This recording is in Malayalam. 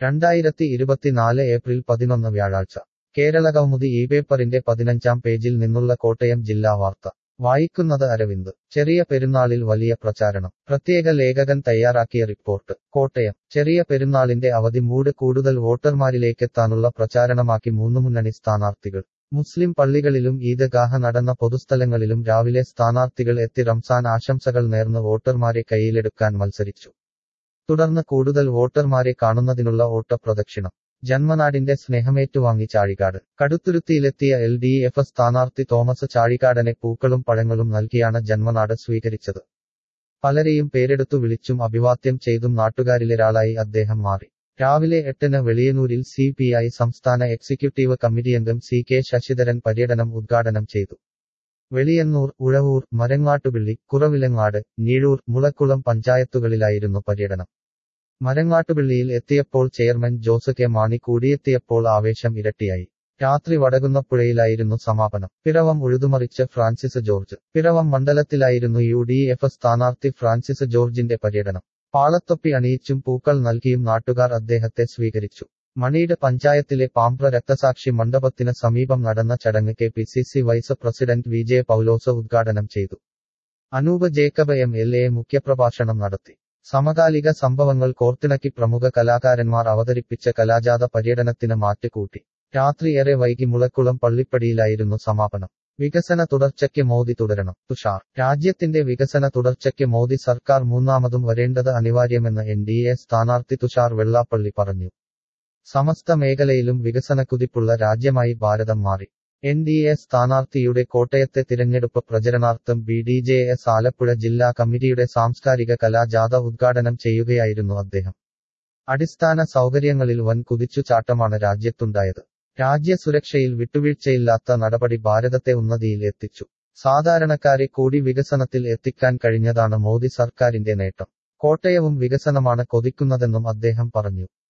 രണ്ടായിരത്തി ഇരുപത്തിനാല് ഏപ്രിൽ പതിനൊന്ന് വ്യാഴാഴ്ച കേരള കൗമുദി ഈ പേപ്പറിന്റെ പതിനഞ്ചാം പേജിൽ നിന്നുള്ള കോട്ടയം ജില്ലാ വാർത്ത വായിക്കുന്നത് അരവിന്ദ് ചെറിയ പെരുന്നാളിൽ വലിയ പ്രചാരണം പ്രത്യേക ലേഖകൻ തയ്യാറാക്കിയ റിപ്പോർട്ട് കോട്ടയം ചെറിയ പെരുന്നാളിന്റെ അവധി മൂട് കൂടുതൽ വോട്ടർമാരിലേക്കെത്താനുള്ള പ്രചാരണമാക്കി മൂന്നുമുന്നണി സ്ഥാനാർത്ഥികൾ മുസ്ലിം പള്ളികളിലും ഈദ്ഗാഹ നടന്ന പൊതുസ്ഥലങ്ങളിലും രാവിലെ സ്ഥാനാർത്ഥികൾ എത്തി റംസാൻ ആശംസകൾ നേർന്ന് വോട്ടർമാരെ കയ്യിലെടുക്കാൻ മത്സരിച്ചു തുടർന്ന് കൂടുതൽ വോട്ടർമാരെ കാണുന്നതിനുള്ള ഓട്ടപ്രദക്ഷിണം ജന്മനാടിന്റെ സ്നേഹമേറ്റുവാങ്ങി ചാഴികാട് കടുത്തുരുത്തിയിലെത്തിയ എൽ ഡി എഫ് സ്ഥാനാർത്ഥി തോമസ് ചാഴികാടനെ പൂക്കളും പഴങ്ങളും നൽകിയാണ് ജന്മനാട് സ്വീകരിച്ചത് പലരെയും പേരെടുത്തു വിളിച്ചും അഭിവാദ്യം ചെയ്തും നാട്ടുകാരിലൊരാളായി അദ്ദേഹം മാറി രാവിലെ എട്ടിന് വെളിയനൂരിൽ സി പി ഐ സംസ്ഥാന എക്സിക്യൂട്ടീവ് കമ്മിറ്റിയംഗം സി കെ ശശിധരൻ പര്യടനം ഉദ്ഘാടനം ചെയ്തു വെളിയന്നൂർ ഉഴവൂർ മരങ്ങാട്ടുപിള്ളി കുറവിലങ്ങാട് ഞീഴൂർ മുളക്കുളം പഞ്ചായത്തുകളിലായിരുന്നു പര്യടനം മരങ്ങാട്ടുപിള്ളിയിൽ എത്തിയപ്പോൾ ചെയർമാൻ ജോസ് കെ മാണി കൂടിയെത്തിയപ്പോൾ ആവേശം ഇരട്ടിയായി രാത്രി വടകുന്നപ്പുഴയിലായിരുന്നു സമാപനം പിറവം ഉഴുതുമറിച്ച് ഫ്രാൻസിസ് ജോർജ് പിറവം മണ്ഡലത്തിലായിരുന്നു യു ഡി എഫ് സ്ഥാനാർത്ഥി ഫ്രാൻസിസ് ജോർജിന്റെ പര്യടനം പാളത്തൊപ്പി അണിയിച്ചും പൂക്കൾ നൽകിയും നാട്ടുകാർ അദ്ദേഹത്തെ സ്വീകരിച്ചു മണിയുടെ പഞ്ചായത്തിലെ പാമ്പ്ര രക്തസാക്ഷി മണ്ഡപത്തിന് സമീപം നടന്ന ചടങ്ങ് K P C C vice president V J Paulose ഉദ്ഘാടനം ചെയ്തു Anoop Jacob M L A മുഖ്യപ്രഭാഷണം നടത്തി സമകാലിക സംഭവങ്ങൾ കോർത്തിണക്കി പ്രമുഖ കലാകാരന്മാർ അവതരിപ്പിച്ച കലാജാത പര്യടനത്തിന് മാറ്റുകൂട്ടി രാത്രിയേറെ വൈകി മുളക്കുളം പള്ളിപ്പടിയിലായിരുന്നു സമാപനം വികസന തുടർച്ചയ്ക്ക് മോദി തുടരണം തുഷാർ രാജ്യത്തിന്റെ വികസന തുടർച്ചയ്ക്ക് മോദി സർക്കാർ മൂന്നാമതും വരേണ്ടത് അനിവാര്യമെന്ന് എൻ ഡി എ സ്ഥാനാർത്ഥി തുഷാർ വെള്ളാപ്പള്ളി പറഞ്ഞു സമസ്ത മേഖലയിലും വികസനക്കുതിപ്പുള്ള രാജ്യമായി ഭാരതം മാറി എൻ ഡി എ സ്ഥാനാർത്ഥിയുടെ കോട്ടയത്തെ തിരഞ്ഞെടുപ്പ് പ്രചരണാർത്ഥം B D J S Alappuzha ജില്ലാ കമ്മിറ്റിയുടെ സാംസ്കാരിക കലാജാഥ ഉദ്ഘാടനം ചെയ്യുകയായിരുന്നു അദ്ദേഹം അടിസ്ഥാന സൗകര്യങ്ങളിൽ വൻ കുതിച്ചുചാട്ടമാണ് രാജ്യത്തുണ്ടായത് രാജ്യസുരക്ഷയിൽ വിട്ടുവീഴ്ചയില്ലാത്ത നടപടി ഭാരതത്തെ ഉന്നതിയിൽ എത്തിച്ചു സാധാരണക്കാരെ കൂടി വികസനത്തിൽ എത്തിക്കാൻ കഴിഞ്ഞതാണ് മോദി സർക്കാരിന്റെ നേട്ടം കോട്ടയവും വികസനമാണ് കൊതിക്കുന്നതെന്നും അദ്ദേഹം പറഞ്ഞു